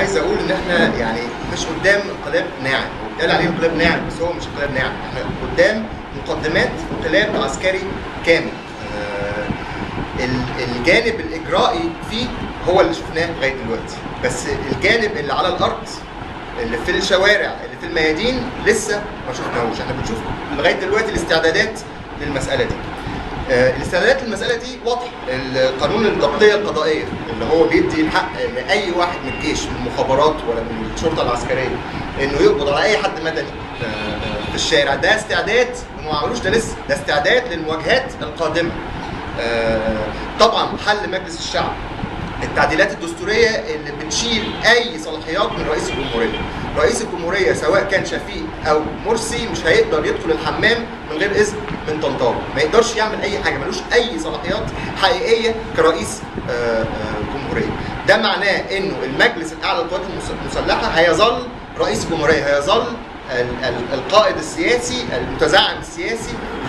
عايز اقول ان احنا يعني مش قدام انقلاب ناعم هو بيتقال عليه انقلاب ناعم بس هو مش انقلاب ناعم احنا قدام مقدمات انقلاب عسكري كامل آه، ال- الجانب الاجرائي فيه هو اللي شفناه لغايه دلوقتي بس الجانب اللي على الارض اللي في الشوارع اللي في الميادين لسه ما شفناهوش احنا بنشوف لغايه دلوقتي الاستعدادات للمساله دي آه، الاستعدادات للمساله دي واضحه القانون الضبطيه القضائيه اللي هو بيدي الحق لاي واحد من الجيش من المخابرات ولا من الشرطه العسكريه انه يقبض على اي حد مدني آه، آه، في الشارع ده استعداد وما عملوش ده لسه ده استعداد للمواجهات القادمه آه، طبعا حل مجلس الشعب التعديلات الدستوريه اللي بتشيل اي صلاحيات من رئيس الجمهوريه. رئيس الجمهوريه سواء كان شفيق او مرسي مش هيقدر يدخل الحمام من غير اذن من طنطاوي، ما يقدرش يعمل اي حاجه، ملوش اي صلاحيات حقيقيه كرئيس آه، آه، جمهوريه. ده معناه انه المجلس الاعلى للقوات المس- المسلحه هيظل رئيس الجمهوريه هيظل ال- ال- القائد السياسي المتزعم السياسي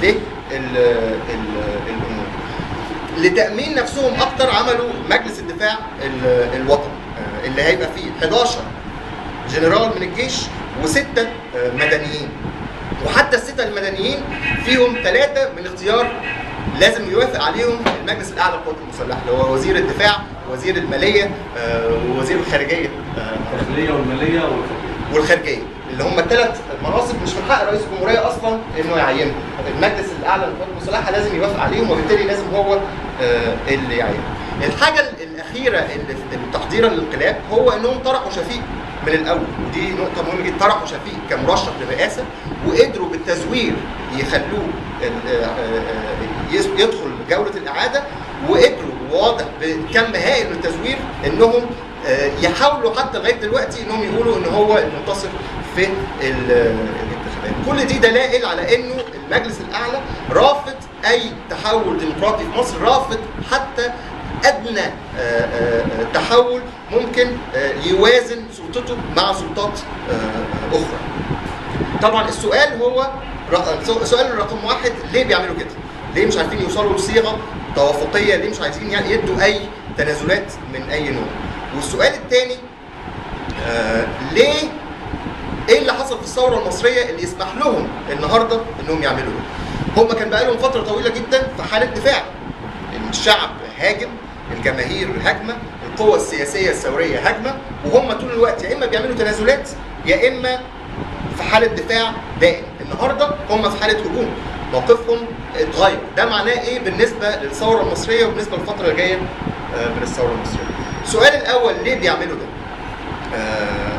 للامور. لتامين نفسهم اكتر عملوا مجلس الدفاع ال- الوطني آه، اللي هيبقى فيه 11 جنرال من الجيش وسته آه، مدنيين وحتى السته المدنيين فيهم ثلاثه من اختيار لازم يوافق عليهم المجلس الاعلى للقوات المسلحه اللي هو وزير الدفاع ووزير الماليه آه، ووزير الخارجيه آه، الداخليه والماليه والخارجيه والخارجيه اللي هم الثلاث مناصب مش من حق رئيس الجمهوريه اصلا انه يعينهم المجلس الاعلى للقوات المسلحه لازم يوافق عليهم وبالتالي لازم هو آه، اللي يعينهم الحاجه الاخيره اللي في تحضيرا للانقلاب هو انهم طرحوا شفيق من الاول ودي نقطه مهمه جدا طرحوا شفيق كمرشح للرئاسه وقدروا بالتزوير يخلوه ال- آه، آه، يس- يدخل جوله الاعاده وقدروا واضح بكم هائل من التزوير انهم آه، يحاولوا حتى لغايه دلوقتي انهم يقولوا ان هو المنتصر في ال- الانتخابات. كل دي دلائل على انه المجلس الاعلى رافض اي تحول ديمقراطي في مصر، رافض حتى ادنى آه، آه، آه، تحول ممكن آه، يوازن سلطته مع سلطات آه، اخرى. طبعا السؤال هو ر- سؤال رقم واحد ليه بيعملوا كده؟ ليه مش عارفين يوصلوا لصيغه توافقيه؟ ليه مش عايزين يعني يدوا اي تنازلات من اي نوع؟ والسؤال الثاني آه ليه ايه اللي حصل في الثوره المصريه اللي يسمح لهم النهارده انهم يعملوا ده؟ هم كان بقالهم فتره طويله جدا في حاله دفاع. الشعب هاجم، الجماهير هاجمه، القوى السياسيه الثوريه هاجمه وهم طول الوقت يا اما بيعملوا تنازلات يا اما في حاله دفاع دائم النهارده هم في حاله هجوم موقفهم اتغير ده معناه ايه بالنسبه للثوره المصريه وبالنسبه للفتره اللي جايه آه، من الثوره المصريه السؤال الاول ليه بيعملوا ده آه،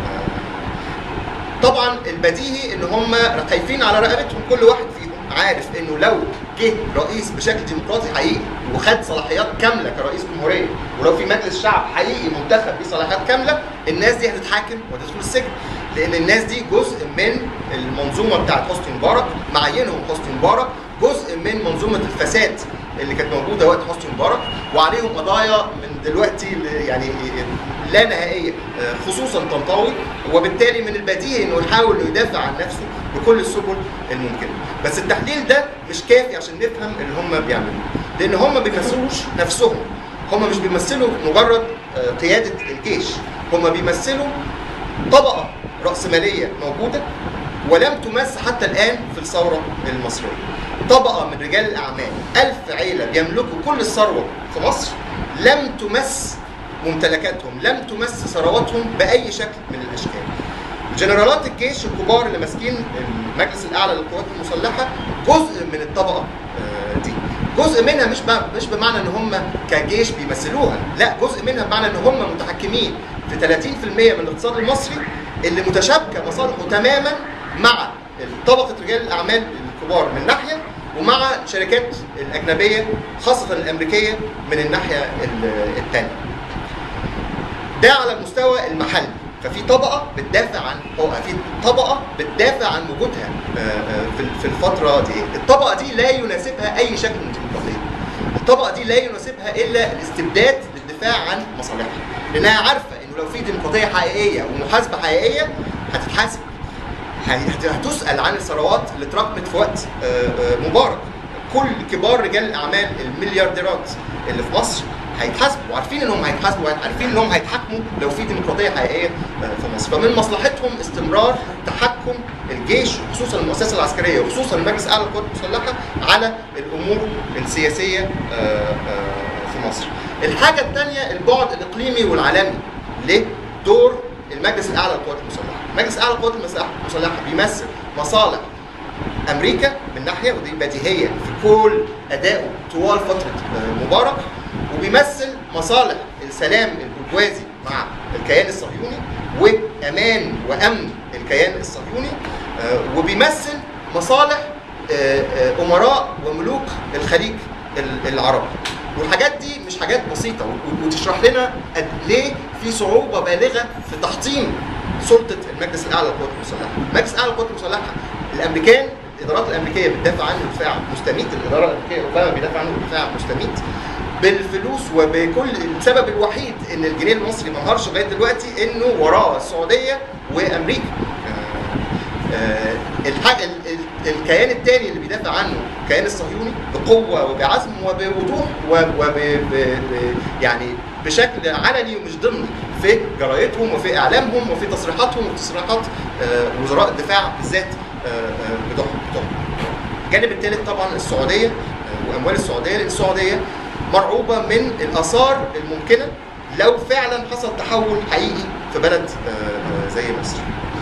طبعا البديهي ان هم خايفين على رقبتهم كل واحد فيهم عارف انه لو جه رئيس بشكل ديمقراطي حقيقي وخد صلاحيات كامله كرئيس جمهوريه ولو في مجلس شعب حقيقي منتخب ليه صلاحيات كامله الناس دي هتتحاكم وتدخل السجن لان الناس دي جزء من المنظومه بتاعت حسني مبارك معينهم حسني مبارك جزء من منظومه الفساد اللي كانت موجوده وقت حسني مبارك وعليهم قضايا من دلوقتي ل- يعني لا نهائيه آه، خصوصا طنطاوي وبالتالي من البديهي انه يحاول إنه يدافع عن نفسه بكل السبل الممكنه بس التحليل ده مش كافي عشان نفهم اللي هم بيعملوه لان هم ما بيمثلوش نفسهم هم مش بيمثلوا مجرد آه، قياده الجيش هم بيمثلوا طبقه راسماليه موجوده ولم تمس حتى الان في الثوره المصريه. طبقه من رجال الاعمال، ألف عيله بيملكوا كل الثروه في مصر لم تمس ممتلكاتهم، لم تمس ثرواتهم باي شكل من الاشكال. جنرالات الجيش الكبار اللي ماسكين المجلس الاعلى للقوات المسلحه جزء من الطبقه آه، دي جزء منها مش ب- مش بمعنى ان هم كجيش بيمثلوها لا جزء منها بمعنى ان هم متحكمين في 30% من الاقتصاد المصري اللي متشابكه مصالحه تماما مع طبقه رجال الاعمال الكبار من ناحيه ومع الشركات الاجنبيه خاصه الامريكيه من الناحيه الثانيه ده على المستوى المحلي ففي طبقه بتدافع عن هو في طبقه بتدافع عن وجودها آه، آه، في- في الفتره دي الطبقه دي لا يناسبها اي شكل من الديمقراطيه الطبقه دي لا يناسبها الا الاستبداد للدفاع عن مصالحها لانها عارفه انه لو في ديمقراطيه حقيقيه ومحاسبه حقيقيه هتتحاسب هت- هتسال عن الثروات اللي اتراكمت في وقت آه، آه، مبارك كل كبار رجال الاعمال المليارديرات اللي في مصر هيتحاسبوا وعارفين انهم هيتحاسبوا عارفين انهم هيتحاكموا لو في ديمقراطيه حقيقيه آه، في مصر فمن مصلحتهم استمرار تحكم الجيش وخصوصا المؤسسه العسكريه وخصوصا المجلس الاعلى للقوات المسلحه على الامور السياسيه آه، آه، في مصر. الحاجه الثانيه البعد الاقليمي والعالمي لدور المجلس الاعلى للقوات المسلحه. المجلس الاعلى للقوات المسلحه المسلحة بيمثل مصالح امريكا من ناحيه ودي بديهيه في كل ادائه طوال فتره آه، مبارك وبيمثل مصالح السلام البرجوازي مع الكيان الصهيوني وامان وامن الكيان الصهيوني آه، وبيمثل مصالح آه، آه، امراء وملوك الخليج ال- العربي والحاجات دي مش حاجات بسيطه و- وتشرح لنا قد ليه في صعوبه بالغه في تحطيم سلطه المجلس الاعلى للقوات المسلحه. المجلس الاعلى للقوات المسلحه الامريكان الادارات الامريكيه بتدافع عنه دفاع مستميت، الاداره الامريكيه اوباما بيدافع عنه دفاع مستميت بالفلوس وبكل السبب الوحيد ان الجنيه المصري ما انهارش لغايه دلوقتي انه وراه السعوديه وامريكا. آه، الحاجه ال- ال- الكيان الثاني اللي بيدافع عنه الكيان الصهيوني بقوه وبعزم وبوضوح وب ب- ب- يعني بشكل علني ومش ضمني في جرايدهم وفي اعلامهم وفي تصريحاتهم وتصريحات آه، وزراء الدفاع بالذات آه، آه، بتوعهم بتوعهم. الجانب الثالث طبعا السعوديه آه، واموال السعوديه لان السعوديه مرعوبه من الاثار الممكنه لو فعلا حصل تحول حقيقي في بلد آه، آه، زي مصر.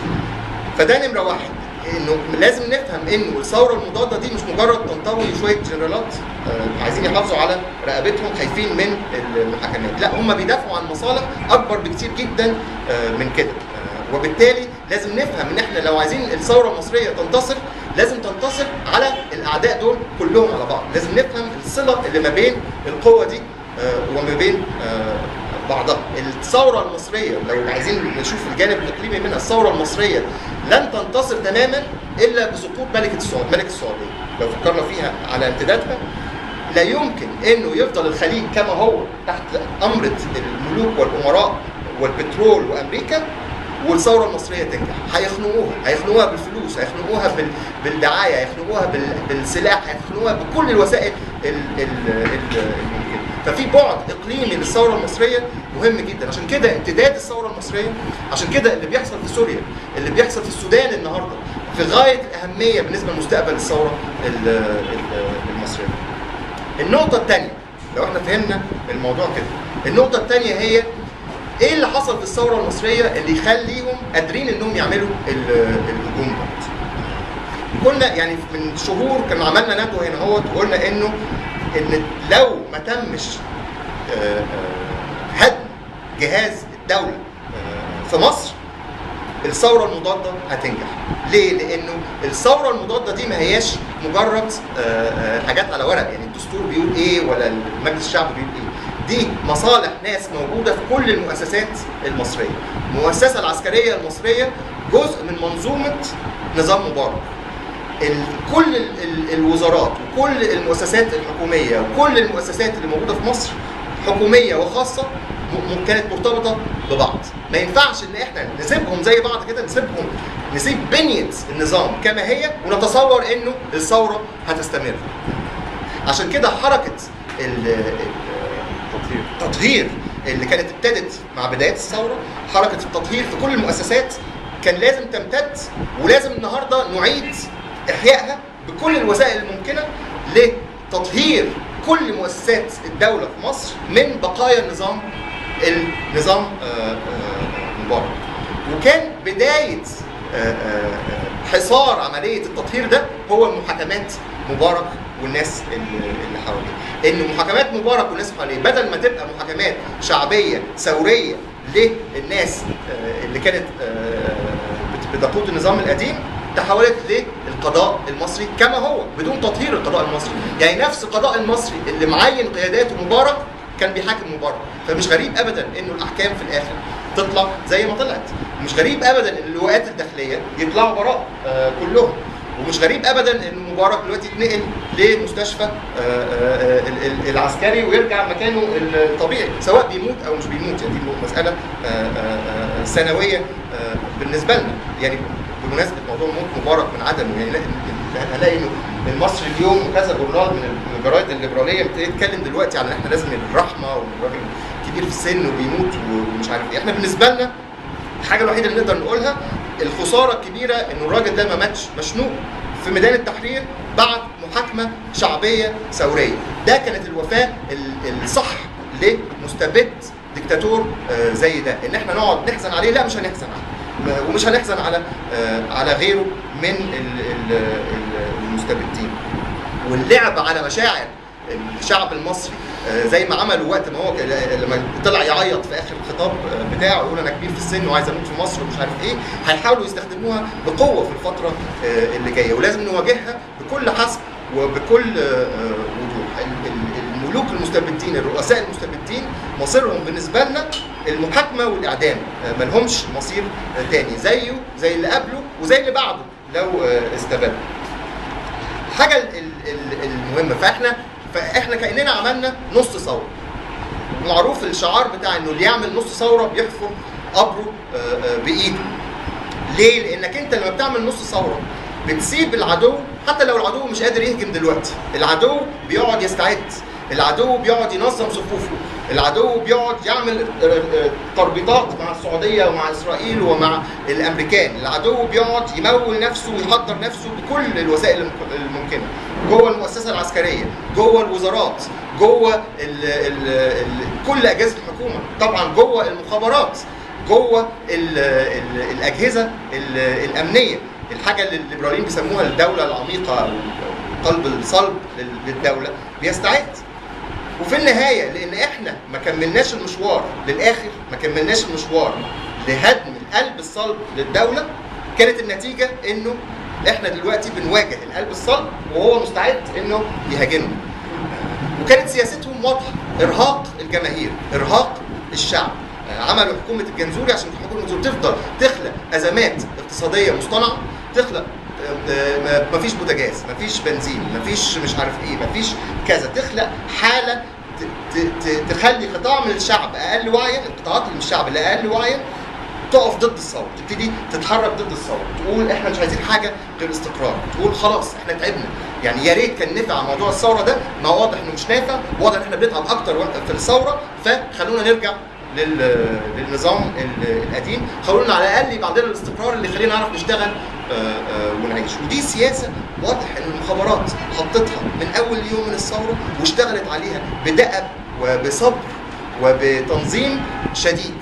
فده نمره واحد انه لازم نفهم انه الثوره المضاده دي مش مجرد تنطوي شويه جنرالات آه، عايزين يحافظوا على رقبتهم خايفين من المحاكمات، لا هم بيدافعوا عن مصالح اكبر بكتير جدا آه، من كده. آه، وبالتالي لازم نفهم ان احنا لو عايزين الثوره المصريه تنتصر لازم تنتصر على الاعداء دول كلهم على بعض، لازم نفهم الصله اللي ما بين القوه دي آه، وما بين آه، بعضها الثوره المصريه لو عايزين نشوف الجانب الاقليمي منها الثوره المصريه لن تنتصر تماما الا بسقوط ملكه السعوديه ملكه السعوديه لو فكرنا فيها على امتدادها لا يمكن انه يفضل الخليج كما هو تحت امره الملوك والامراء والبترول وامريكا والثوره المصريه تنجح هيخنقوها هيخنقوها بالفلوس هيخنقوها بال... بالدعايه هيخنقوها بال... بالسلاح هيخنقوها بكل الوسائل ال... ال... ال... الممكنه ففي بعد اقليمي للثوره المصريه مهم جدا عشان كده امتداد الثوره المصريه عشان كده اللي بيحصل في سوريا اللي بيحصل في السودان النهارده في غايه الاهميه بالنسبه لمستقبل الثوره ال- ال- المصريه النقطه الثانيه لو احنا فهمنا الموضوع كده النقطه الثانيه هي ايه اللي حصل في الثوره المصريه اللي يخليهم قادرين انهم يعملوا ال- الهجوم ده كنا يعني من شهور كنا عملنا ندوه هنا اهوت وقلنا انه ان لو ما تمش آه، آه، هدم جهاز الدوله آه، في مصر الثوره المضاده هتنجح ليه لانه الثوره المضاده دي ما هياش مجرد آه، آه، حاجات على ورق يعني الدستور بيقول ايه ولا المجلس الشعبي بيقول ايه دي مصالح ناس موجوده في كل المؤسسات المصريه المؤسسه العسكريه المصريه جزء من منظومه نظام مبارك ال- كل ال- ال- الوزارات وكل المؤسسات الحكوميه وكل المؤسسات اللي موجوده في مصر حكوميه وخاصه م- م- كانت مرتبطه ببعض ما ينفعش ان احنا نسيبهم زي بعض كده نسيبهم نسيب بنيه النظام كما هي ونتصور انه الثوره هتستمر عشان كده حركه ال- ال- تطهير التطهير اللي كانت ابتدت مع بدايه الثوره حركه التطهير في كل المؤسسات كان لازم تمتد ولازم النهارده نعيد احيائها بكل الوسائل الممكنه لتطهير كل مؤسسات الدوله في مصر من بقايا النظام النظام آه، آه، مبارك وكان بدايه آه، آه، حصار عمليه التطهير ده هو محاكمات مبارك والناس اللي اللي حواليه ان محاكمات مبارك والناس اللي حواليه بدل ما تبقى محاكمات شعبيه ثوريه للناس آه، اللي كانت آه، بت- بتقود النظام القديم تحولت للقضاء المصري كما هو بدون تطهير القضاء المصري يعني نفس القضاء المصري اللي معين قياداته مبارك كان بيحاكم مبارك فمش غريب ابدا انه الاحكام في الاخر تطلع زي ما طلعت مش غريب ابدا ان اللواءات الداخليه يطلعوا براء آه، كلهم ومش غريب ابدا ان مبارك دلوقتي يتنقل لمستشفى آه، آه، ال- ال- العسكري ويرجع مكانه الطبيعي سواء بيموت او مش بيموت يعني دي مساله آه، آه، آه، سنويه آه، بالنسبه لنا يعني بمناسبه موضوع موت مبارك من عدمه يعني لا- هنلاقي انه المصري اليوم وكذا جورنال من الجرايد الليبراليه بتتكلم دلوقتي على ان احنا لازم الرحمه والراجل كبير في السن وبيموت ومش عارف ايه احنا بالنسبه لنا الحاجه الوحيده اللي نقدر نقولها الخساره الكبيره ان الراجل ده ما ماتش مشنوق في ميدان التحرير بعد محاكمه شعبيه ثوريه ده كانت الوفاه ال- الصح لمستبد ديكتاتور آه، زي ده ان احنا نقعد نحزن عليه لا مش هنحزن عليه م- ومش هنحزن على آه، على غيره من ال- ال- ال- المستبدين واللعب على مشاعر الشعب المصري آه، زي ما عملوا وقت ما هو ك- لما طلع يعيط في اخر الخطاب آه، بتاعه يقول انا كبير في السن وعايز اموت في مصر ومش عارف ايه هيحاولوا يستخدموها بقوه في الفتره آه، اللي جايه ولازم نواجهها بكل حسب وبكل آه، آه، وضوح ال- ال- الملوك المستبدين الرؤساء المستبدين مصيرهم بالنسبه لنا المحاكمه والاعدام آه، ملهمش مصير آه، تاني زيه زي اللي قبله وزي اللي بعده لو آه، استبد الحاجه ال- ال- ال- المهمه فاحنا فاحنا كاننا عملنا نص ثوره معروف الشعار بتاع انه اللي يعمل نص ثوره بيحفر قبره آه، آه، بايده ليه؟ لانك انت لما بتعمل نص ثوره بتسيب العدو حتى لو العدو مش قادر يهجم دلوقتي العدو بيقعد يستعد العدو بيقعد ينظم صفوفه العدو بيقعد يعمل آه، آه، تربيطات مع السعوديه ومع اسرائيل ومع الامريكان العدو بيقعد يمول نفسه ويحضر نفسه بكل الوسائل المك- الممكنه جوه المؤسسه العسكريه جوه الوزارات جوه ال ال ال كل اجهزه الحكومه طبعا جوه المخابرات جوه ال ال الاجهزه ال الامنيه الحاجه اللي الليبراليين بيسموها الدوله العميقه او قلب الصلب لل- للدوله بيستعد وفي النهايه لان احنا ما كملناش المشوار للاخر ما كملناش المشوار لهدم القلب الصلب للدوله كانت النتيجه انه احنا دلوقتي بنواجه القلب الصلب وهو مستعد انه يهاجمنا وكانت سياستهم واضحه ارهاق الجماهير ارهاق الشعب آه، عملوا حكومه الجنزوري عشان حكومه الجنزوري تفضل تخلق ازمات اقتصاديه مصطنعه تخلق آه، آه، ما- مفيش بوتاجاز مفيش بنزين مفيش مش عارف ايه مفيش كذا تخلق حاله ت- ت- ت- تخلي قطاع من الشعب اقل وعيا القطاعات اللي من الشعب اللي اقل وعيا تقف ضد الثوره تبتدي تتحرك ضد الثوره تقول احنا مش عايزين حاجه غير استقرار تقول خلاص احنا تعبنا يعني يا ريت كان نفع موضوع الثوره ده ما هو واضح انه مش نافع واضح ان احنا بنتعب اكتر وقت في الثوره فخلونا نرجع لل- للنظام ال- القديم خلونا على الاقل يبقى عندنا الاستقرار اللي يخلينا نعرف نشتغل آه، آه، ونعيش ودي سياسه واضح ان المخابرات حطتها من اول يوم من الثوره واشتغلت عليها بدأب وبصبر وبتنظيم شديد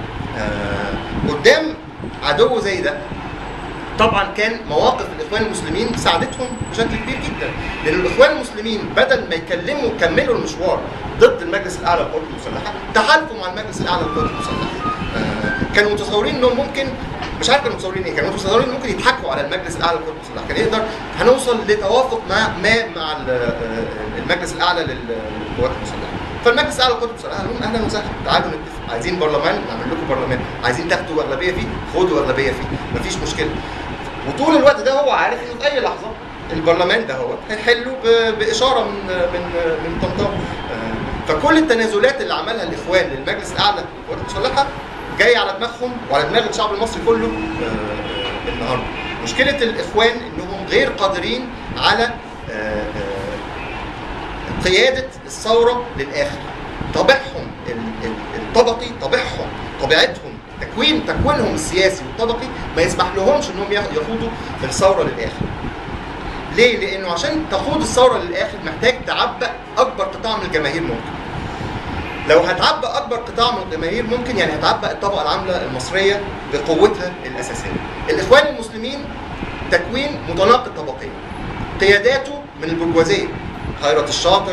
آه، قدام عدو زي ده طبعا كان مواقف الاخوان المسلمين ساعدتهم بشكل كبير جدا لان الاخوان المسلمين بدل ما يكلموا كملوا المشوار ضد المجلس الاعلى للقوات المسلحه تحالفوا مع المجلس الاعلى للقوات المسلحه آه، كانوا متصورين انهم ممكن مش عارف كانوا متصورين ايه كانوا متصورين ممكن يضحكوا على المجلس الاعلى للقوات المسلحه كان يقدر هنوصل لتوافق مع ما مع ال- آه، المجلس الاعلى لل- للقوات المسلحه فالمجلس الاعلى للقوات المسلحه قال لهم اهلا وسهلا تعالوا نتفق عايزين برلمان نعمل لكم برلمان عايزين تاخدوا اغلبيه فيه خدوا اغلبيه فيه مفيش مشكله وطول الوقت ده هو عارف انه في اي لحظه البرلمان ده هو هيحله ب- باشاره من من من طنطاوي آه، فكل التنازلات اللي عملها الاخوان للمجلس الاعلى للقوات المسلحه جايه على دماغهم وعلى دماغ الشعب المصري كله آه، النهارده مشكله الاخوان انهم غير قادرين على آه، آه، قياده الثوره للاخر طبعهم ال- ال- الطبقي طبعهم طبيعتهم تكوين تكوينهم السياسي والطبقي ما يسمح لهمش انهم ياخ- يخوضوا الثوره للاخر. ليه؟ لانه عشان تخوض الثوره للاخر محتاج تعبأ اكبر قطاع من الجماهير ممكن. لو هتعبأ اكبر قطاع من الجماهير ممكن يعني هتعبأ الطبقه العامله المصريه بقوتها الاساسيه. الاخوان المسلمين تكوين متناقض طبقيا. قياداته من البرجوازيه خيرت الشاطر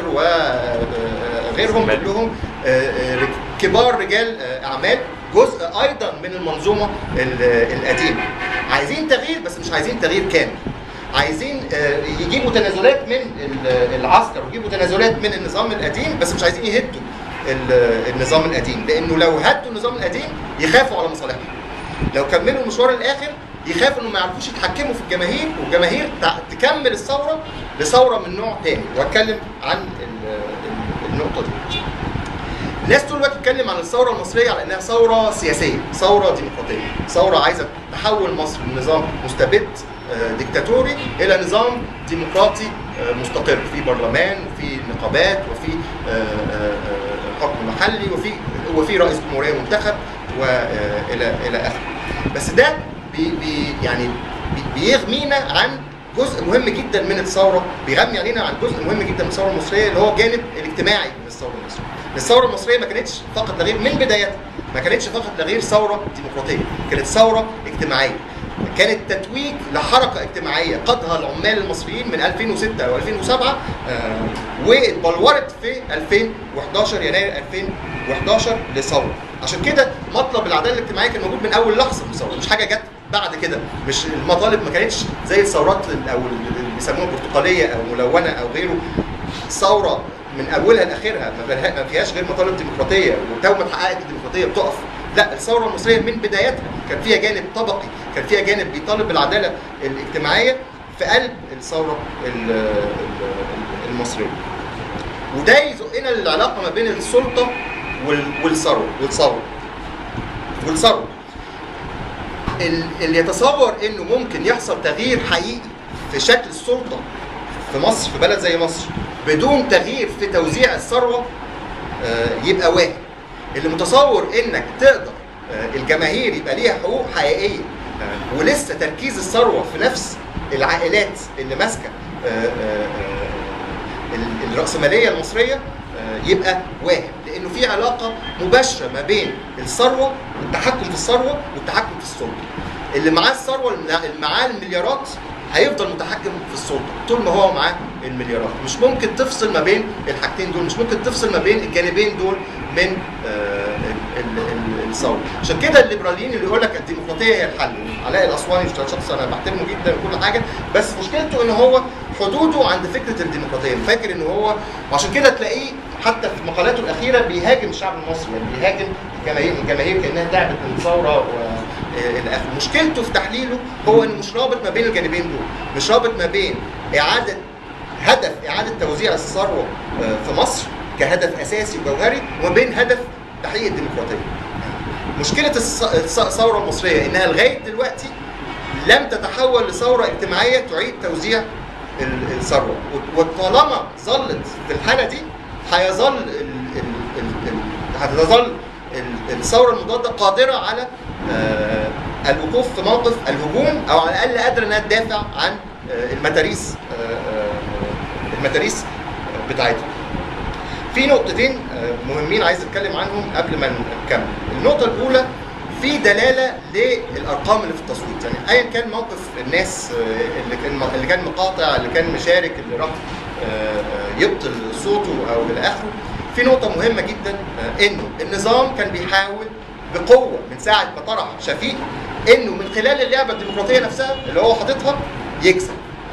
وغيرهم سلمان. كلهم آه، آه، كبار رجال آه، اعمال جزء ايضا من المنظومه ال- القديمه عايزين تغيير بس مش عايزين تغيير كامل عايزين آه، يجيبوا تنازلات من ال- العسكر ويجيبوا تنازلات من النظام القديم بس مش عايزين يهدوا ال- النظام القديم لانه لو هدوا النظام القديم يخافوا على مصالحهم لو كملوا المشوار الاخر يخافوا انهم ما يعرفوش يتحكموا في الجماهير والجماهير تع- تكمل الثوره لثوره من نوع تاني واتكلم عن ال- ال- النقطه دي الناس طول الوقت بتتكلم عن الثوره المصريه على انها ثوره سياسيه، ثوره ديمقراطيه، ثوره عايزه تحول مصر من نظام مستبد آه، ديكتاتوري الى نظام ديمقراطي آه، مستقر في برلمان وفي نقابات وفي آه، آه، آه، حكم محلي وفي وفي رئيس جمهوريه منتخب والى الى اخره بس ده بي بي يعني بي- بيغنينا عن جزء مهم جدا من الثوره بيغني علينا عن جزء مهم جدا من الثوره المصريه اللي هو الجانب الاجتماعي من الثوره المصريه. الثوره المصريه ما كانتش فقط لا غير من بدايتها ما كانتش فقط لا غير ثوره ديمقراطيه، كانت ثوره اجتماعيه. كانت تتويج لحركه اجتماعيه قادها العمال المصريين من 2006 و2007 آه واتبلورت في 2011 يناير 2011 لثوره. عشان كده مطلب العداله الاجتماعيه كان موجود من اول لحظه من الثوره، مش حاجه جت بعد كده، مش المطالب ما كانتش زي الثورات ال- او اللي بيسموها البرتقاليه او ملونه او غيره ثوره من اولها لاخرها ما فيها- ما فيهاش غير مطالب ديمقراطيه وتو ما اتحققت الديمقراطيه بتقف لا الثوره المصريه من بدايتها كان فيها جانب طبقي كان فيها جانب بيطالب بالعداله الاجتماعيه في قلب الثوره ال- ال- المصريه وده يزقنا للعلاقه ما بين السلطه وال- والثروه والثوره والثروه ال- اللي يتصور انه ممكن يحصل تغيير حقيقي في شكل السلطه في مصر في بلد زي مصر بدون تغيير في توزيع الثروه آه، يبقى واهم اللي متصور انك تقدر آه، الجماهير يبقى ليها حقوق حقيقيه آه، ولسه تركيز الثروه في نفس العائلات اللي ماسكه آه، آه، آه، ال- الرأسمالية المصرية آه، يبقى واهم لأنه في علاقة مباشرة ما بين الثروة التحكم في الثروة والتحكم في السلطة اللي معاه الثروة اللي معاه المليارات هيفضل متحكم في السلطة طول ما هو معاه المليارات مش ممكن تفصل ما بين الحاجتين دول مش ممكن تفصل ما بين الجانبين دول من آه، ال- ال- ال- الثورة عشان كده الليبراليين اللي يقول لك الديمقراطية هي الحل علاء الأسواني شخص أنا بحترمه جدا وكل حاجة بس مشكلته إن هو حدوده عند فكره الديمقراطيه فاكر ان هو وعشان كده تلاقيه حتى في مقالاته الاخيره بيهاجم الشعب المصري يعني بيهاجم الجماهير الجماهير كانها تعبت من الثوره والى اخره مشكلته في تحليله هو انه مش رابط ما بين الجانبين دول مش رابط ما بين اعاده هدف اعاده توزيع الثروه آه، في مصر كهدف اساسي وجوهري وما بين هدف تحقيق الديمقراطيه مشكله الث- الث- الثوره المصريه انها لغايه دلوقتي لم تتحول لثوره اجتماعيه تعيد توزيع ال- الثروه وطالما ظلت في الحاله دي هيظل ال- ال- ال- ال- هتظل ال- الثوره المضاده قادره على آه، الوقوف في موقف الهجوم او على الاقل قادره انها تدافع عن آه، المتاريس آه، آه، المتاريس بتاعتها. في نقطتين آه، مهمين عايز اتكلم عنهم قبل ما نكمل. النقطه الاولى في دلاله للارقام اللي في التصويت يعني ايا كان موقف الناس آه، اللي كان اللي كان مقاطع اللي كان مشارك اللي راح آه، آه، يبطل صوته او الى اخره في نقطه مهمه جدا آه، انه النظام كان بيحاول بقوه من ساعه ما طرح شفيق انه من خلال اللعبه الديمقراطيه نفسها اللي هو حاططها يكسب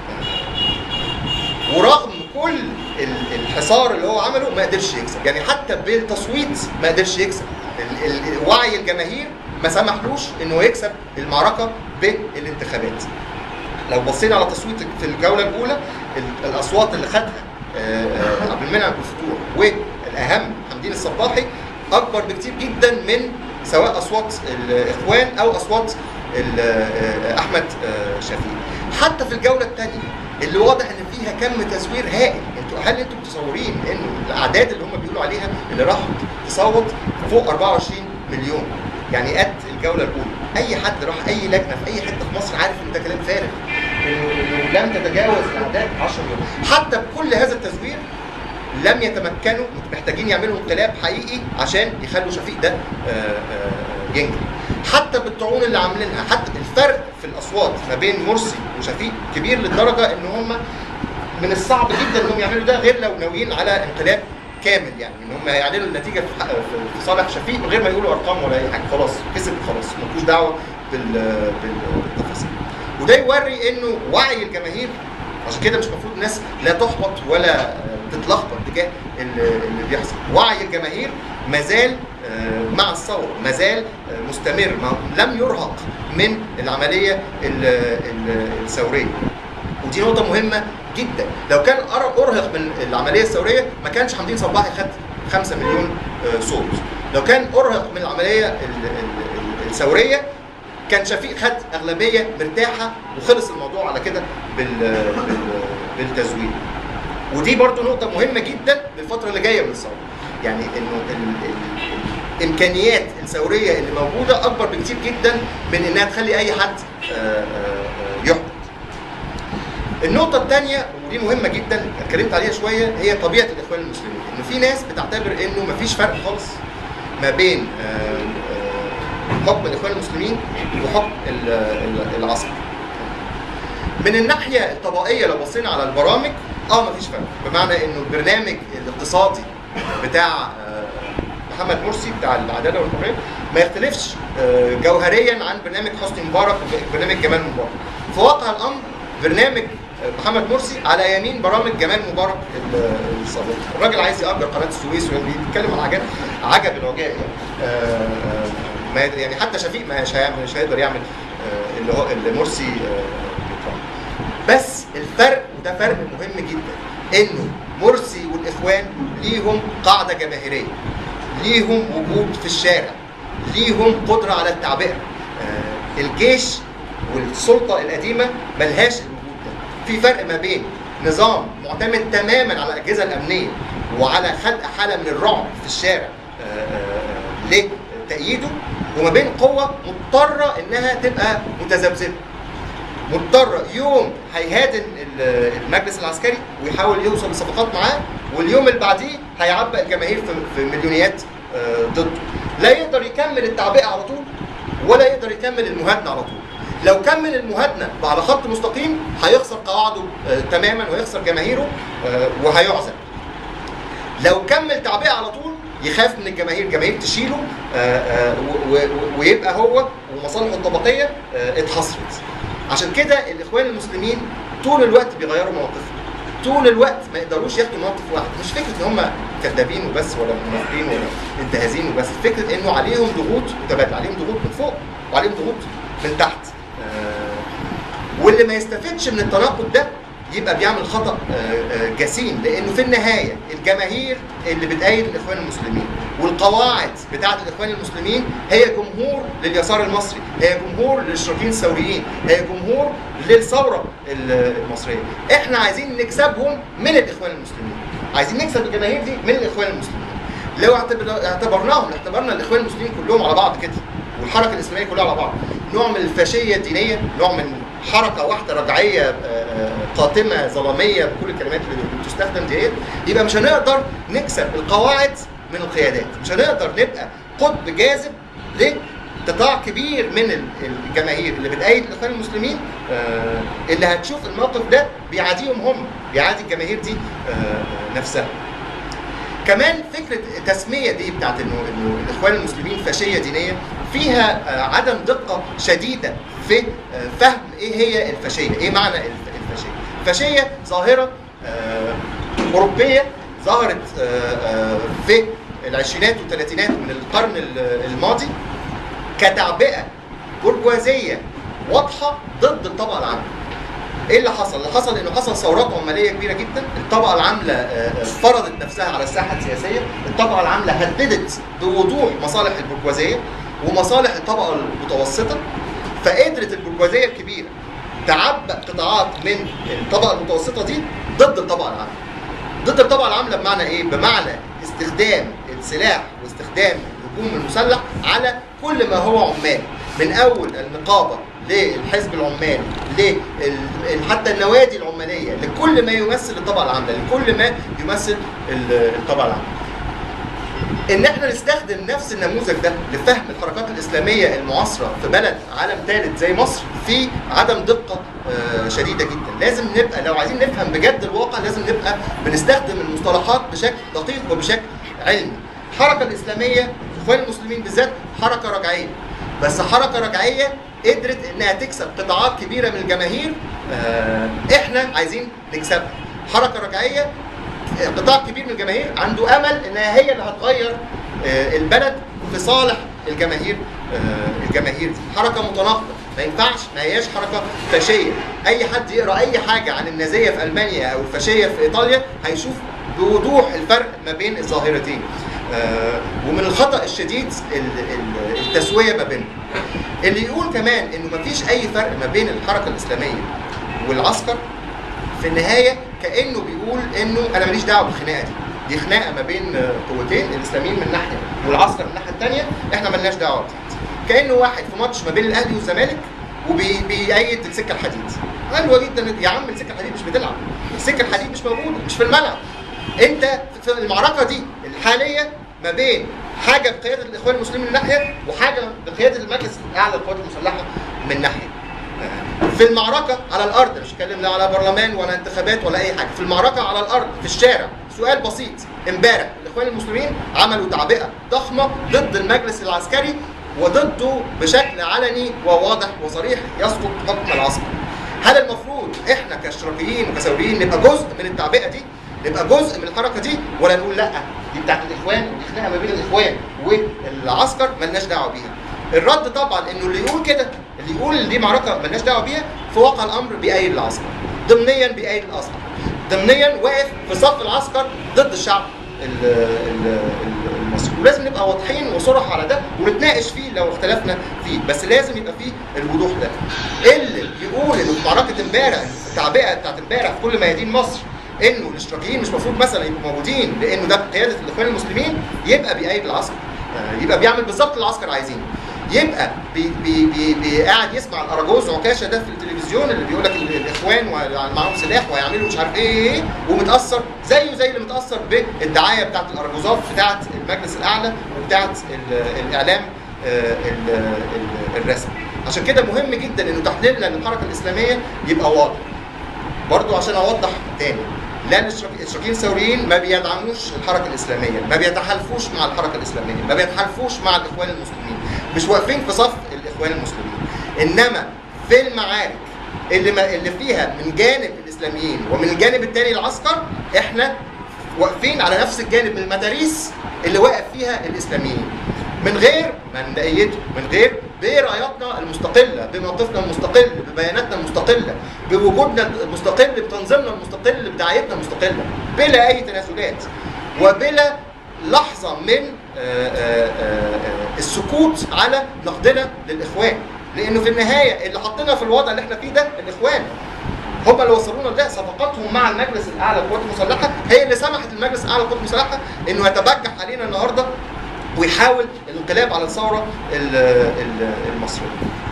ورغم كل ال- الحصار اللي هو عمله ما قدرش يكسب يعني حتى بالتصويت ما قدرش يكسب ال- ال- وعي الجماهير ما سمحلوش انه يكسب المعركه بالانتخابات لو بصينا على تصويت في الجوله الاولى ال- الاصوات اللي خدها آه، آه، عبد المنعم أبو الفتوح والاهم حمدين الصباحي اكبر بكتير جدا من سواء اصوات الاخوان او اصوات ال- آه، احمد آه، شفيق حتى في الجوله الثانيه اللي واضح ان فيها كم تزوير هائل انتوا هل انتوا متصورين ان الاعداد اللي هم بيقولوا عليها اللي راح تصوت فوق 24 مليون يعني قد الجوله الاولى اي حد راح اي لجنه في اي حته في مصر عارف ان ده كلام فارغ انه انه لم تتجاوز الاعداد 10 مليون حتى بكل هذا التزوير لم يتمكنوا محتاجين يعملوا انقلاب حقيقي عشان يخلوا شفيق ده آه، آه، ينجح حتى بالطعون اللي عاملينها حتى الفرق في الاصوات ما بين مرسي وشفيق كبير للدرجه ان هم من الصعب جدا انهم يعملوا ده غير لو ناويين على انقلاب كامل يعني ان هم يعلنوا النتيجه في حق- في- في صالح شفيق من غير ما يقولوا ارقام ولا اي حاجه خلاص كسب خلاص ملوش دعوه بال- بال- بالتفاصيل وده يوري انه وعي الجماهير عشان كده مش المفروض الناس لا تحبط ولا تتلخبط تجاه اللي اللي بيحصل وعي الجماهير مازال آه، مع الثوره مازال آه، مستمر ما لم يرهق من العمليه ال- ال- الثوريه ودي نقطة مهمة جدا، لو كان أر- أرهق من العملية الثورية ما كانش حمدين صباحي خد 5 مليون آه، صوت. لو كان أرهق من العملية ال- ال- ال- الثورية كان شفيق خد اغلبيه مرتاحه وخلص الموضوع على كده بال بال بالتزوير ودي برضو نقطة مهمة جدا للفترة اللي جاية من الثورة. يعني انه ال ال الامكانيات الثورية اللي موجودة اكبر بكتير جدا من انها تخلي اي حد آه، آه، آه، يحكم. النقطة الثانية ودي مهمة جدا اتكلمت عليها شوية هي طبيعة الاخوان المسلمين، انه في ناس بتعتبر انه مفيش فرق خالص ما بين آه، آه، حكم الاخوان المسلمين وحكم ال- ال- العسكر. من الناحيه الطبقيه لو بصينا على البرامج اه مفيش فرق بمعنى انه البرنامج الاقتصادي بتاع آه، محمد مرسي بتاع العداله والحريه ما يختلفش آه، جوهريا عن برنامج حسني مبارك وبرنامج جمال مبارك في واقع الامر برنامج آه، محمد مرسي على يمين برامج جمال مبارك ال- السابق الراجل عايز يأجر قناه السويس وبيتكلم عن حاجات عجب العجاب يعني آه، آه، ما يد- يعني حتى شفيق مش هيعمل مش هيقدر يعمل آه، اللي هو اللي مرسي آه، بيطلع بس الفرق وده فرق مهم جدا انه مرسي والاخوان ليهم قاعده جماهيريه ليهم وجود في الشارع ليهم قدره على التعبئه آه، الجيش والسلطه القديمه ملهاش الوجود ده في فرق ما بين نظام معتمد تماما على الاجهزه الامنيه وعلى خلق حاله من الرعب في الشارع آه، آه، آه، لتأييده وما بين قوة مضطرة إنها تبقى متذبذبة مضطر يوم هيهادن ال- المجلس العسكري ويحاول يوصل لصفقات معاه واليوم اللي بعديه هيعبق الجماهير في, في مليونيات آه، ضده لا يقدر يكمل التعبئه على طول ولا يقدر يكمل المهادنه على طول لو كمل المهادنه على خط مستقيم هيخسر قواعده آه، تماما ويخسر جماهيره آه، وهيعزل لو كمل تعبئه على طول يخاف من الجماهير الجماهير تشيله آه، آه، و- و- ويبقى هو ومصالحه الطبقيه آه، اتحصرت عشان كده الاخوان المسلمين طول الوقت بيغيروا مواقفهم طول الوقت ما يقدروش ياخدوا موقف واحد مش فكره ان هم كذابين وبس ولا منافقين ولا انتهازين وبس فكره انه عليهم ضغوط متبادله عليهم ضغوط من فوق وعليهم ضغوط من تحت آه، واللي ما يستفدش من التناقض ده يبقى بيعمل خطا آه، آه، جسيم لانه في النهايه الجماهير اللي بتأيد الاخوان المسلمين والقواعد بتاعه الاخوان المسلمين هي جمهور لليسار المصري هي جمهور للاشتراكيين الثوريين هي جمهور للثوره ال- المصريه احنا عايزين نكسبهم من الاخوان المسلمين عايزين نكسب الجماهير دي من الاخوان المسلمين لو اعتبر- اعتبرناهم اعتبرنا الاخوان المسلمين كلهم على بعض كده والحركه الاسلاميه كلها على بعض نوع من الفاشيه الدينيه نوع من حركه واحده رجعيه آه، آه، قاتمه ظلاميه بكل الكلمات اللي بتستخدم ديت يبقى مش هنقدر نكسب القواعد من القيادات مش هنقدر نبقى قطب جاذب لقطاع كبير من ال- الجماهير اللي بتأيد الاخوان المسلمين آه، اللي هتشوف الموقف ده بيعاديهم هم بيعادي الجماهير دي آه، نفسها كمان فكره التسميه دي بتاعت انه انه الاخوان المسلمين فاشيه دينيه فيها آه، عدم دقه شديده في آه، فهم ايه هي الفاشيه، ايه معنى الف- الفاشيه؟ الفاشيه ظاهره آه، اوروبيه ظهرت آه، آه، في العشرينات والثلاثينات من القرن ال- الماضي كتعبئه برجوازيه واضحه ضد الطبقه العامه. ايه اللي حصل؟ اللي حصل انه حصل ثورات عماليه كبيره جدا، الطبقه العامله آه، آه، فرضت نفسها على الساحه السياسيه، الطبقه العامله هددت بوضوح مصالح البرجوازيه ومصالح الطبقه المتوسطه فقدرت البرجوازيه الكبيره تعبأ قطاعات من الطبقه المتوسطه دي ضد الطبقه العامله. ضد الطبقه العامله بمعنى ايه؟ بمعنى استخدام السلاح واستخدام الهجوم المسلح على كل ما هو عمال من اول النقابه للحزب العمالي ل حتى النوادي العماليه لكل ما يمثل الطبقه العامله لكل ما يمثل ال- الطبقه العامله. ان احنا نستخدم نفس النموذج ده لفهم الحركات الاسلاميه المعاصره في بلد عالم ثالث زي مصر في عدم دقه آه، شديده جدا، لازم نبقى لو عايزين نفهم بجد الواقع لازم نبقى بنستخدم المصطلحات بشكل دقيق وبشكل علمي. الحركه الاسلاميه اخوان المسلمين بالذات حركه رجعيه بس حركه رجعيه قدرت انها تكسب قطاعات كبيره من الجماهير آه، احنا عايزين نكسبها. حركه رجعيه قطاع كبير من الجماهير عنده امل انها هي اللي هتغير آه، البلد في صالح الجماهير آه، الجماهير دي حركه متناقضه ما ينفعش ما هياش حركه فاشيه اي حد يقرا اي حاجه عن النازيه في المانيا او الفاشيه في ايطاليا هيشوف بوضوح الفرق ما بين الظاهرتين آه، ومن الخطا الشديد ال- ال- التسويه ما بينهم اللي يقول كمان انه مفيش اي فرق ما بين الحركه الاسلاميه والعسكر في النهايه كانه بيقول انه انا ماليش دعوه بالخناقه دي دي خناقه ما بين آه، قوتين الاسلاميين من ناحيه والعسكر من الناحيه الثانيه احنا مالناش دعوه بده كانه واحد في ماتش ما بين الاهلي والزمالك وبيأيد السكه الحديد حلوه جدا يا عم السكه الحديد مش بتلعب السكه الحديد مش موجوده مش في الملعب انت في المعركه دي الحاليه ما بين حاجه بقياده الاخوان المسلمين من ناحيه وحاجه بقياده المجلس الاعلى للقوات المسلحه من ناحيه في المعركه على الارض مش هتكلم لا على برلمان ولا انتخابات ولا اي حاجه في المعركه على الارض في الشارع سؤال بسيط امبارح الاخوان المسلمين عملوا تعبئه ضخمه ضد المجلس العسكري وضده بشكل علني وواضح وصريح يسقط حكم العسكر هل المفروض احنا كاشتراكيين وكثوريين نبقى جزء من التعبئه دي نبقى جزء من الحركه دي ولا نقول لا دي بتاعت الاخوان ودي خناقه ما بين الاخوان والعسكر ملناش دعوه بيها الرد طبعا انه اللي يقول كده اللي يقول ان دي معركه ملناش دعوه بيها في واقع الامر بيأيد العسكر ضمنيا بيأيد العسكر ضمنيا واقف في صف العسكر ضد الشعب ال- ال- ال- المصري ولازم نبقى واضحين وصرح على ده ونتناقش فيه لو اختلفنا فيه بس لازم يبقى فيه الوضوح ده اللي يقول انه في معركه امبارح التعبئه بتاعت امبارح في كل ميادين مصر انه الاشتراكيين مش المفروض مثلا يبقوا موجودين لانه ده بقياده الاخوان المسلمين يبقى بيأيد العسكر آه، يبقى بيعمل بالظبط اللي العسكر عايزينه يبقى بي بي بي بي قاعد يسمع الاراجوز عكاشه ده في التلفزيون اللي بيقول لك ال- الاخوان ومعاهم سلاح وهيعملوا مش عارف ايه ايه إيه، ومتاثر زيه زي اللي متاثر بالدعايه بتاعت الاراجوزات بتاعت المجلس الاعلى وبتاعت ال- الاعلام آه، ال- ال- الرسمي عشان كده مهم جدا انه تحليلنا للحركه الاسلاميه يبقى واضح برضو عشان اوضح تاني لا الاشتراك- الاشتراكيين الثوريين ما بيدعموش الحركه الاسلاميه ما بيتحالفوش مع الحركه الاسلاميه ما بيتحالفوش مع الاخوان المسلمين مش واقفين في صف الاخوان المسلمين انما في المعارك اللي ما اللي فيها من جانب الاسلاميين ومن الجانب الثاني العسكر احنا واقفين على نفس الجانب من المداريس اللي واقف فيها الاسلاميين من غير ما نأيده من غير براياتنا المستقله بموقفنا المستقل ببياناتنا المستقله بوجودنا المستقل بتنظيمنا المستقل بدعايتنا المستقله بلا اي تنازلات وبلا لحظه من آه، آه، آه، آه، السكوت على نقدنا للاخوان لانه في النهايه اللي حطينا في الوضع اللي احنا فيه ده الاخوان هم اللي وصلونا لده صفقاتهم مع المجلس الاعلى للقوات المسلحه هي اللي سمحت للمجلس الاعلى للقوات المسلحه انه يتبجح علينا النهارده ويحاول الانقلاب على الثوره ال- ال- المصريه.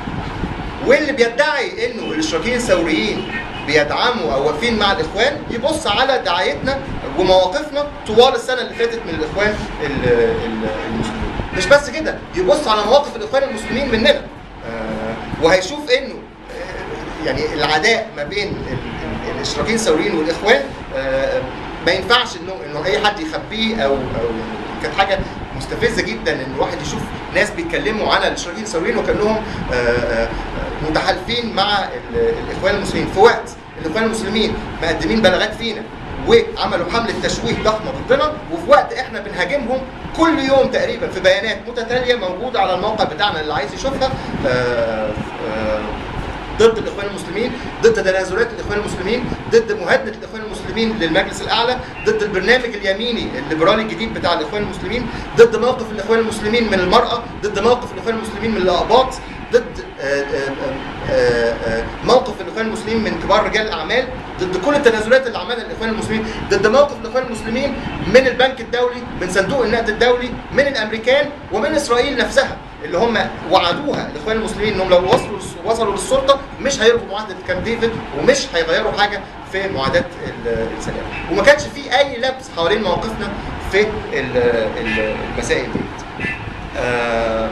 واللي بيدعي انه الاشتراكيين الثوريين بيدعموا او واقفين مع الاخوان يبص على دعايتنا ومواقفنا طوال السنه اللي فاتت من الاخوان ال- ال- المسلمين. مش بس كده يبص على مواقف الاخوان المسلمين مننا آه، وهيشوف انه آه، يعني العداء ما بين ال- ال- الاشتراكيين الثوريين والاخوان آه، ما ينفعش انه انه اي حد يخبيه او او يعني كانت حاجه مستفزه جدا ان الواحد يشوف ناس بيتكلموا على الاشتراكيين الثوريين وكانهم آه، آه، متحالفين مع ال- الاخوان المسلمين في وقت الاخوان المسلمين مقدمين بلاغات فينا وعملوا حمله تشويه ضخمه ضدنا وفي وقت احنا بنهاجمهم كل يوم تقريبا في بيانات متتاليه موجوده على الموقع بتاعنا اللي عايز يشوفها آه، آه، ضد الاخوان المسلمين ضد تنازلات الاخوان المسلمين ضد مهادنه الاخوان المسلمين للمجلس الاعلى ضد البرنامج اليميني الليبرالي الجديد بتاع الاخوان المسلمين ضد موقف الاخوان المسلمين من المراه ضد موقف الاخوان المسلمين من الاقباط ضد آه، آه، آه، آه، موقف الاخوان المسلمين من كبار رجال الاعمال ضد كل التنازلات اللي عملها الاخوان المسلمين ضد موقف الاخوان المسلمين من البنك الدولي من صندوق النقد الدولي من الامريكان ومن اسرائيل نفسها اللي هم وعدوها الاخوان المسلمين انهم لو وصلوا وصلوا للسلطه مش هيلغوا معاهده كامب ديفيد ومش هيغيروا حاجه في معاهدات ال- السلام وما كانش في اي لبس حوالين مواقفنا في ال- ال- المسائل دي آه،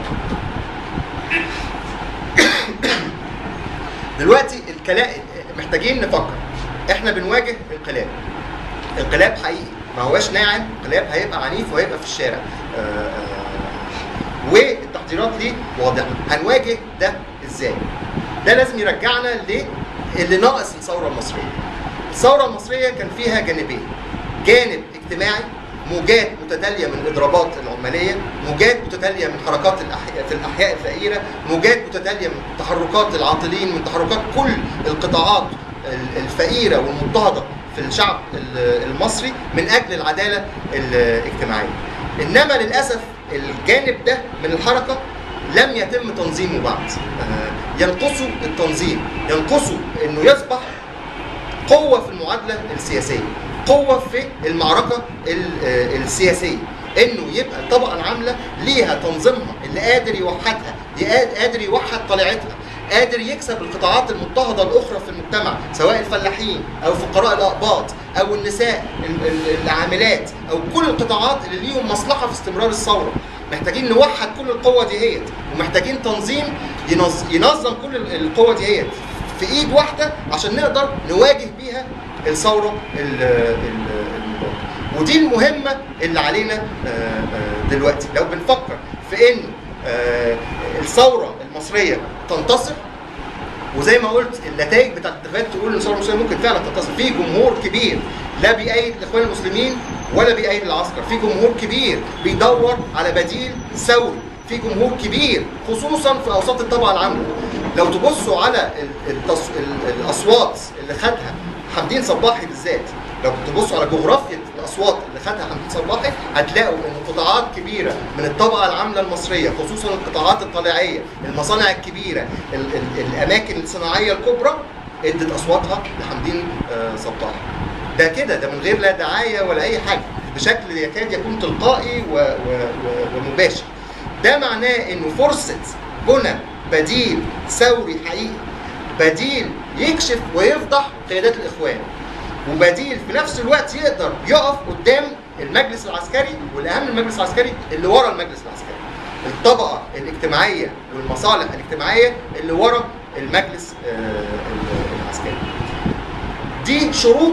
دلوقتي الكلام محتاجين نفكر احنا بنواجه انقلاب انقلاب حقيقي ما هواش ناعم انقلاب هيبقى عنيف وهيبقى في الشارع آه، آه، والتحضيرات ليه واضحه هنواجه ده ازاي ده لازم يرجعنا للي ناقص الثوره المصريه الثوره المصريه كان فيها جانبين جانب اجتماعي موجات متتاليه من الاضرابات العماليه، موجات متتاليه من حركات الاحياء في الاحياء الفقيره، موجات متتاليه من تحركات العاطلين، من تحركات كل القطاعات ال- الفقيره والمضطهده في الشعب ال- المصري من اجل العداله الاجتماعيه. انما للاسف الجانب ده من الحركه لم يتم تنظيمه بعد آه، ينقصه التنظيم ينقصه انه يصبح قوه في المعادله السياسيه قوه في المعركه ال- آه، السياسيه انه يبقى الطبقه العامله ليها تنظيمها اللي قادر يوحدها يقا- قادر يوحد طليعتها قادر يكسب القطاعات المضطهده الاخرى في المجتمع سواء الفلاحين او فقراء الاقباط او النساء ال- ال- العاملات او كل القطاعات اللي ليهم مصلحه في استمرار الثوره محتاجين نوحد كل القوه ديت ومحتاجين تنظيم ينظ- ينظم كل ال- القوه ديت في ايد واحده عشان نقدر نواجه بيها الثوره ال- ال- المضاده ودي المهمه اللي علينا آه، آه، دلوقتي لو بنفكر في ان آه، الثوره المصريه تنتصر وزي ما قلت النتائج بتاعت الانتخابات تقول ان الثوره المصريه ممكن فعلا تنتصر في جمهور كبير لا بيأيد الاخوان المسلمين ولا بيأيد العسكر في جمهور كبير بيدور على بديل ثوري في جمهور كبير خصوصا في اوساط الطبقه العامله لو تبصوا على ال- التص... ال- الاصوات اللي خدها حمدين صباحي بالذات لو تبصوا على جغرافيا الاصوات اللي خدها حمدين صباحي هتلاقوا ان قطاعات كبيره من الطبقه العامله المصريه خصوصا القطاعات الطليعيه المصانع الكبيره ال ال الاماكن الصناعيه الكبرى ادت اصواتها لحمدين آه، صباحي ده كده ده من غير لا دعايه ولا اي حاجه بشكل يكاد يكون تلقائي و و و ومباشر ده معناه انه فرصه بنى بديل ثوري حقيقي بديل يكشف ويفضح قيادات الاخوان وبديل في نفس الوقت يقدر يقف قدام المجلس العسكري والاهم المجلس العسكري اللي ورا المجلس العسكري الطبقه الاجتماعيه والمصالح الاجتماعيه اللي ورا المجلس آه، العسكري دي شروط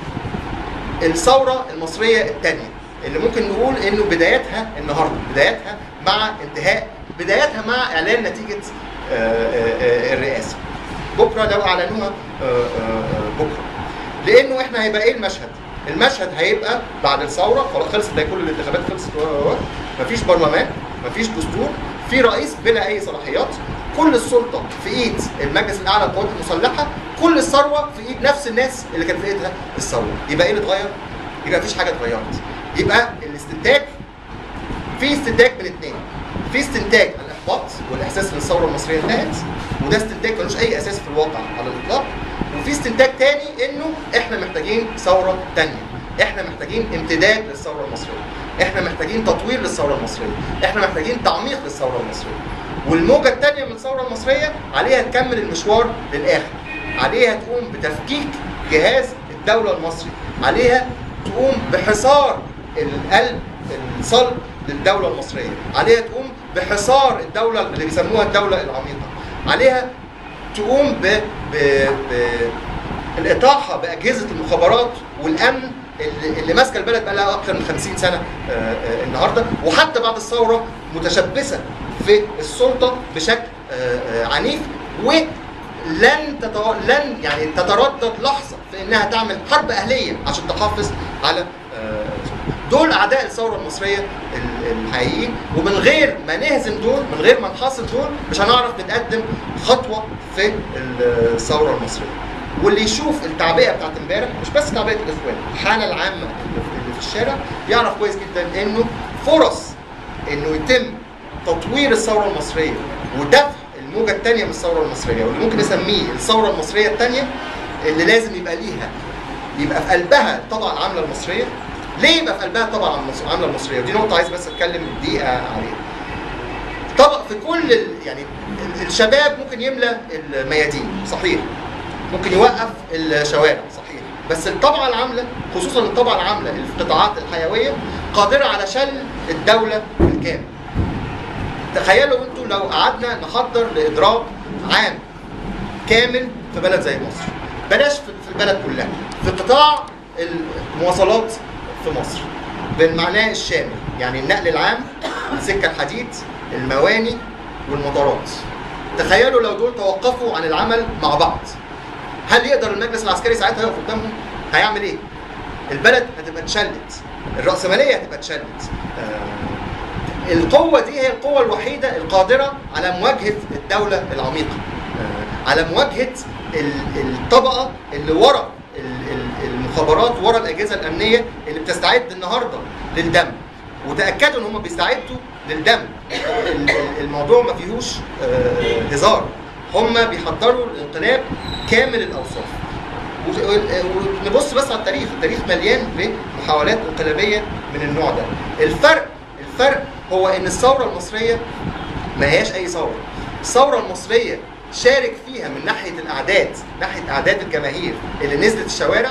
الثوره المصريه الثانيه اللي ممكن نقول انه بدايتها النهارده بدايتها مع انتهاء بدايتها مع اعلان نتيجه آه، آه، آه، الرئاسه بكره لو اعلنوها آه، آه، آه، بكره لانه احنا هيبقى ايه المشهد؟ المشهد هيبقى بعد الثوره خلاص خلصت ده كل الانتخابات خلصت و- و- و- مفيش برلمان مفيش دستور في رئيس بلا اي صلاحيات كل السلطه في ايد المجلس الاعلى للقوات المسلحه كل الثروه في ايد نفس الناس اللي كان في ايدها الثوره يبقى ايه اللي اتغير؟ يبقى مفيش حاجه اتغيرت يبقى الاستنتاج في استنتاج من اثنين في استنتاج الاحباط والاحساس ان الثوره المصريه انتهت وده استنتاج ملوش اي اساس في الواقع على الاطلاق وفي استنتاج تاني انه احنا محتاجين ثوره تانيه احنا محتاجين امتداد للثوره المصريه احنا محتاجين تطوير للثوره المصريه احنا محتاجين تعميق للثوره المصريه والموجه الثانيه من الثوره المصريه عليها تكمل المشوار للاخر عليها تقوم بتفكيك جهاز الدوله المصري عليها تقوم بحصار القلب الصلب للدوله المصريه عليها تقوم بحصار الدوله اللي بيسموها الدوله العميقه عليها تقوم ب, ب... ب... الاطاحه باجهزه المخابرات والامن اللي, اللي ماسكه البلد بقى لها اكثر من 50 سنه آه، آه، النهارده وحتى بعد الثوره متشبثه في السلطه بشكل آه، آه، عنيف ولن تتو... لن يعني تتردد لحظه في انها تعمل حرب اهليه عشان تحافظ على آه، دول اعداء الثوره المصريه ال- الحقيقيين ومن غير ما نهزم دول من غير ما نحاصر دول مش هنعرف نتقدم خطوه في الثوره المصريه واللي يشوف التعبئه بتاعت امبارح مش بس تعبئه الاخوان الحاله العامه اللي في- اللي في الشارع يعرف كويس جدا انه فرص انه يتم تطوير الثوره المصريه ودفع الموجه الثانيه من الثوره المصريه واللي ممكن نسميه الثوره المصريه الثانيه اللي لازم يبقى ليها يبقى في قلبها الطبقه العامله المصريه ليه يبقى في قلبها الطبقه العامله المصريه ودي نقطه عايز بس اتكلم دقيقه عليها طبق في كل ال... يعني ال- الشباب ممكن يملى الميادين صحيح ممكن يوقف الشوارع صحيح بس الطبقه العامله خصوصا الطبقه العامله اللي في القطاعات الحيويه قادره على شل الدوله بالكامل تخيلوا انتوا لو قعدنا نحضر لاضراب عام كامل في بلد زي مصر بلاش في في البلد كلها في قطاع المواصلات في مصر بالمعنى الشامل يعني النقل العام السكه الحديد المواني والمطارات تخيلوا لو دول توقفوا عن العمل مع بعض هل يقدر المجلس العسكري ساعتها يقف قدامهم؟ هيعمل ايه؟ البلد هتبقى اتشلت الرأسمالية هتبقى اتشلت آه، القوة دي هي القوة الوحيدة القادرة على مواجهة الدولة العميقة آه، على مواجهة ال- الطبقة اللي ورا ال- ال- المخابرات ورا الأجهزة الأمنية اللي بتستعد النهاردة للدم وتاكدوا ان هم بيستعدوا للدم ال- ال- الموضوع ما فيهوش آه، هزار هم بيحضروا الانقلاب كامل الاوصاف و- و- ونبص بس على التاريخ التاريخ مليان بمحاولات انقلابيه من النوع ده الفرق الفرق هو ان الثوره المصريه ما هياش اي ثوره الثوره المصريه شارك فيها من ناحيه الاعداد ناحيه اعداد الجماهير اللي نزلت الشوارع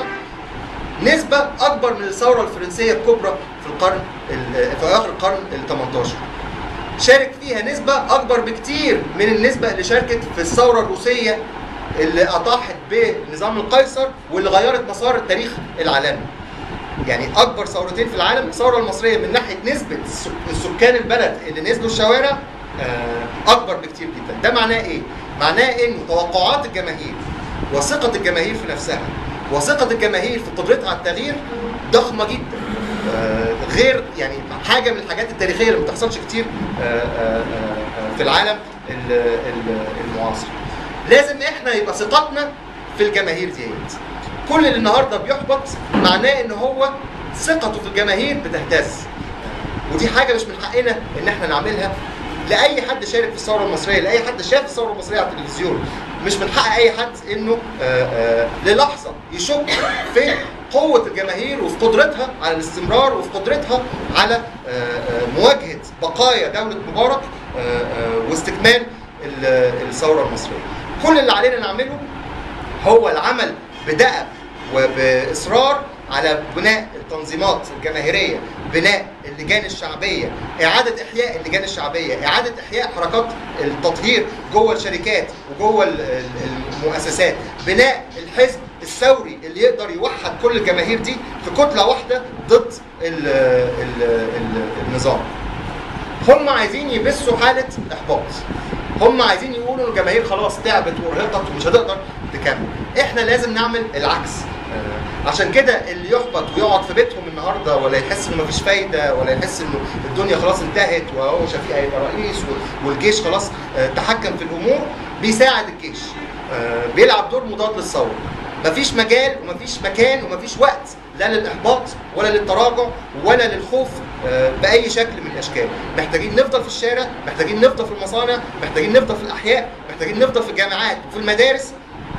نسبة أكبر من الثورة الفرنسية الكبرى في القرن ال- في آخر القرن ال 18 شارك فيها نسبة أكبر بكتير من النسبة اللي شاركت في الثورة الروسية اللي أطاحت بنظام القيصر واللي غيرت مسار التاريخ العالمي يعني اكبر ثورتين في العالم الثوره المصريه من ناحيه نسبه السك- السكان البلد اللي نزلوا الشوارع آه، اكبر بكتير جدا ده معناه ايه معناه ان توقعات الجماهير وثقه الجماهير في نفسها وثقه الجماهير في قدرتها على التغيير ضخمه جدا آه، غير يعني حاجه من الحاجات التاريخيه اللي ما بتحصلش كتير آه، آه، آه، في العالم ال- ال- المعاصر لازم احنا يبقى ثقتنا في الجماهير ديت كل اللي النهارده بيحبط معناه ان هو ثقته في الجماهير بتهتز ودي حاجه مش من حقنا ان احنا نعملها لاي حد شارك في الثوره المصريه لاي حد شاف الثوره المصريه على التلفزيون مش من حق اي حد انه آه، آه، للحظه يشك في قوه الجماهير وفي قدرتها على الاستمرار وفي قدرتها على آه، آه، مواجهه بقايا دوله مبارك آه، آه، واستكمال ال- الثوره المصريه كل اللي علينا نعمله هو العمل بدأب وبإصرار على بناء التنظيمات الجماهيرية بناء اللجان الشعبية إعادة إحياء اللجان الشعبية إعادة إحياء حركات التطهير جوه الشركات وجوه ال- ال- المؤسسات بناء الحزب الثوري اللي يقدر يوحد كل الجماهير دي في كتلة واحدة ضد ال ال ال النظام هم عايزين يبثوا حاله احباط هم عايزين يقولوا الجماهير خلاص تعبت وارهقت ومش هتقدر تكمل احنا لازم نعمل العكس آه، عشان كده اللي يحبط ويقعد في بيتهم النهارده ولا يحس انه مفيش فايده ولا يحس انه الدنيا خلاص انتهت وهو شفيق هيبقى رئيس و- والجيش خلاص آه، تحكم في الامور بيساعد الجيش آه، بيلعب دور مضاد للثوره مفيش مجال ومفيش مكان ومفيش وقت لا للاحباط ولا للتراجع ولا للخوف آه، باي شكل من الاشكال محتاجين نفضل في الشارع محتاجين نفضل في المصانع محتاجين نفضل في الاحياء محتاجين نفضل في الجامعات وفي المدارس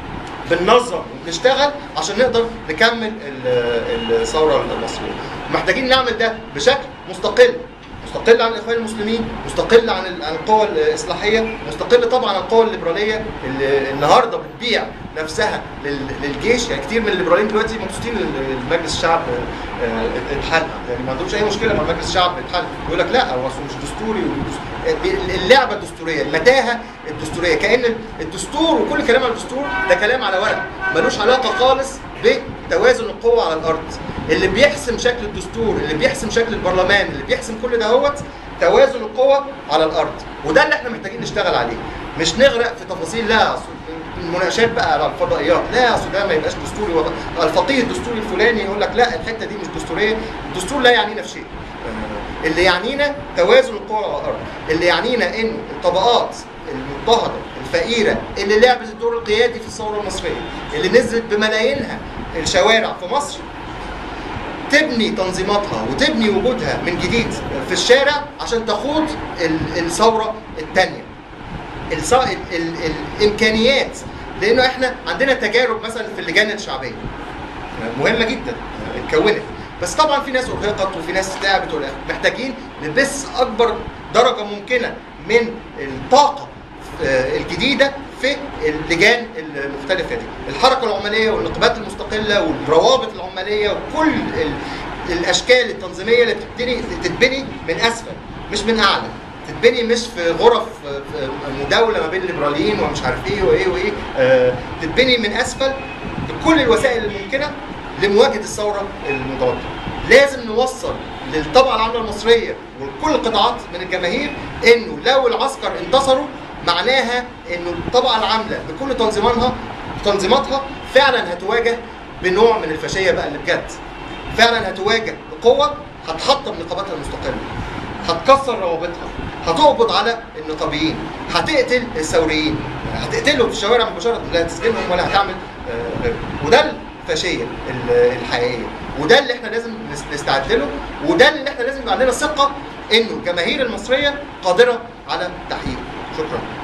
بننظم وبنشتغل عشان نقدر نكمل ال- الثوره المصريه محتاجين نعمل ده بشكل مستقل مستقل عن الاخوان المسلمين مستقل عن ال- عن القوى الاصلاحيه مستقل طبعا عن القوى الليبراليه اللي النهارده بتبيع نفسها لل- للجيش يعني كتير من الليبراليين دلوقتي مبسوطين ان مجلس الشعب آه، آه، اتحل يعني ما عندهمش اي مشكله مع مجلس الشعب اتحل يقول لك لا هو أصله مش دستوري والدس- اللعبه الدستوريه المتاهه الدستوريه كان الدستور وكل كلام عن الدستور ده كلام على ورق ملوش علاقه خالص بتوازن القوى على الارض اللي بيحسم شكل الدستور اللي بيحسم شكل البرلمان اللي بيحسم كل دهوت توازن القوى على الارض وده اللي احنا محتاجين نشتغل عليه مش نغرق في تفاصيل لا أصل المناقشات بقى على الفضائيات لا اصل ده ما يبقاش دستوري وضع. الفقيه الدستوري الفلاني يقول لك لا الحته دي مش دستوريه الدستور لا يعنينا في شيء اللي يعنينا توازن القوى على الارض اللي يعنينا ان الطبقات المضطهده الفقيره اللي لعبت الدور القيادي في الثوره المصريه اللي نزلت بملايينها الشوارع في مصر تبني تنظيماتها وتبني وجودها من جديد في الشارع عشان تخوض ال- الثوره الثانيه الص... ال... ال... الامكانيات لانه احنا عندنا تجارب مثلا في اللجان الشعبيه مهمه جدا اتكونت بس طبعا في ناس ارهقت وفي ناس تعبت ولا محتاجين نبث اكبر درجه ممكنه من الطاقه آه، الجديده في اللجان المختلفه دي الحركه العماليه والنقابات المستقله والروابط العماليه وكل ال... الاشكال التنظيميه اللي بتبتدي تتبني من اسفل مش من اعلى تتبني مش في غرف في مداوله ما بين الليبراليين ومش عارف ايه وايه وايه آه، تتبني من اسفل بكل الوسائل الممكنه لمواجهه الثوره المتوتره لازم نوصل للطبقه العامله المصريه ولكل القطاعات من الجماهير انه لو العسكر انتصروا معناها انه الطبقه العامله بكل تنظيماتها تنظيماتها فعلا هتواجه بنوع من الفاشيه بقى اللي بجد فعلا هتواجه بقوه هتحطم نقاباتها المستقله هتكسر روابطها هتقبض على النقابيين هتقتل الثوريين هتقتلهم في الشوارع مباشره لا تسجنهم ولا هتعمل آه، غيره. وده الفاشيه ال- الحقيقيه وده اللي احنا لازم نس- نستعد له وده اللي احنا لازم يبقى عندنا ثقه انه الجماهير المصريه قادره على تحقيقه شكرا